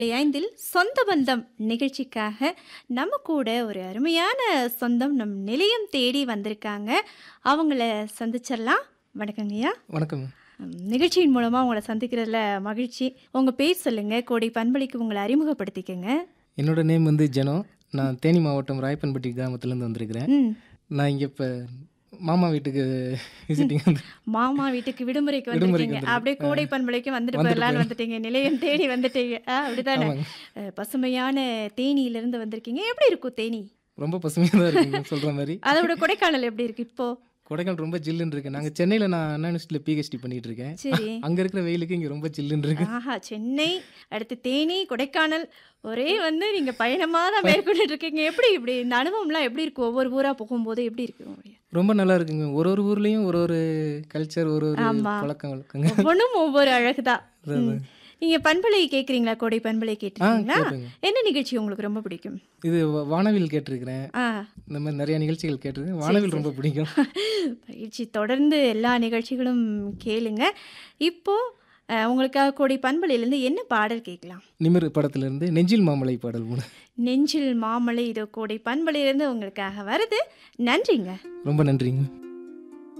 ஐந்தில் சொந்த பந்தம் நிகழ்ச்சிக்காக நம்ம கூட ஒரு அருமையான சொந்தம் நம் நிலையம் தேடி வந்திருக்காங்க அவங்கள சந்திச்சிடலாம் வணக்கங்கய்யா வணக்கம் ம், நிகழ்ச்சியின் மூலமாக உங்களை சந்திக்கிறதுல மகிழ்ச்சி உங்கள் பேர் சொல்லுங்கள் கோடை பண்பளிக்கு உங்களை அறிமுகப்படுத்திக்கங்க என்னோட நேம் வந்து ஜெனோ நான் தேனி மாவட்டம் ராயப்பன்பட்டி கிராமத்துலேருந்து வந்திருக்கிறேன் ம் நான் இங்கே இப்போ மாமா வீட்டுக்கு விசிட்டிங் வந்து மாமா வீட்டுக்கு விடுமுறைக்கு விடுமுறைக்கு வந்திருக்கீங்க வந்திருக்கேன். அப்படியே கோடை பண்பலைக்கு வந்துட்டு வந்துட்டு போயிடலான்னு வந்துட்டீங்க நிலையம் தேடி வந்துட்டீங்க ஆ, அப்படிதானே ஆமாங்க அஹ், பசுமையான தேனியிலிருந்து வந்திருக்கீங்க எப்படி இருக்கும் தேனி ரொம்ப பசுமையாக தான் இருக்குங்க சொல்கிற மாதிரி அதை விட கொடைக்கானல் எப்படி இருக்கு இப்போ கொடைக்கானல் ரொம்ப ஜில்லுன்னு இருக்கு நாங்கள் சென்னையில் நான் அண்ணா யூனிவர்சிட்டியில் பிஹெச்டி பண்ணிட்டு இருக்கேன் சரி அங்கே இருக்கிற வெயிலுக்கு இங்கே ரொம்ப ஜில்லுன்னு இருக்கு ஆஹா சென்னை அடுத்து தேனி கொடைக்கானல் ஒரே வந்து நீங்க பயணமா தான் மேற்கொண்டுட்டு இருக்கீங்க எப்படி இப்படி இந்த அனுபவம்லாம் எப்படி இருக்கு ஒவ்வொரு ஊரா போகும்போது எப்படி இருக்கு உங்களுக்கு? ரொம்ப நல்லா இருக்குங்க ஒரு ஒரு ஊர்லேயும் ஒரு ஒரு கல்ச்சர் ஒரு ஒரு ஆமா. பழக்கம் வழக்கங்க ஒவ்வொன்றும் ஒவ்வொரு அழகுதான் அதான். ம். நீங்க பண்பலை கேக்குறீங்களா கோடை பண்பலை ஆ கேட்டிருக்கீங்களா கேட்டுங்க என்ன நிகழ்ச்சி உங்களுக்கு ரொம்ப பிடிக்கும் இது வா- வானவில் கேட்டிருக்கிறேன் ஆ இந்த மாதிரி நிறைய நிகழ்ச்சிகள் கேட்டிருக்கேன் வானவில் ரொம்ப பிடிக்கும் பயிற்சி தொடர்ந்து எல்லா நிகழ்ச்சிகளும் கேளுங்க இப்போ அஹ், உங்களுக்காக கோடை பண்பலையிலேருந்து என்ன பாடல் கேட்கலாம் நிமிர் படத்துலேருந்து நெஞ்சில் மாமலை பாடல் மூணு நெஞ்சில் மாமலை இதோ கோடை பண்பலையிலேருந்து உங்களுக்காக வருது நன்றிங்க ரொம்ப நன்றிங்க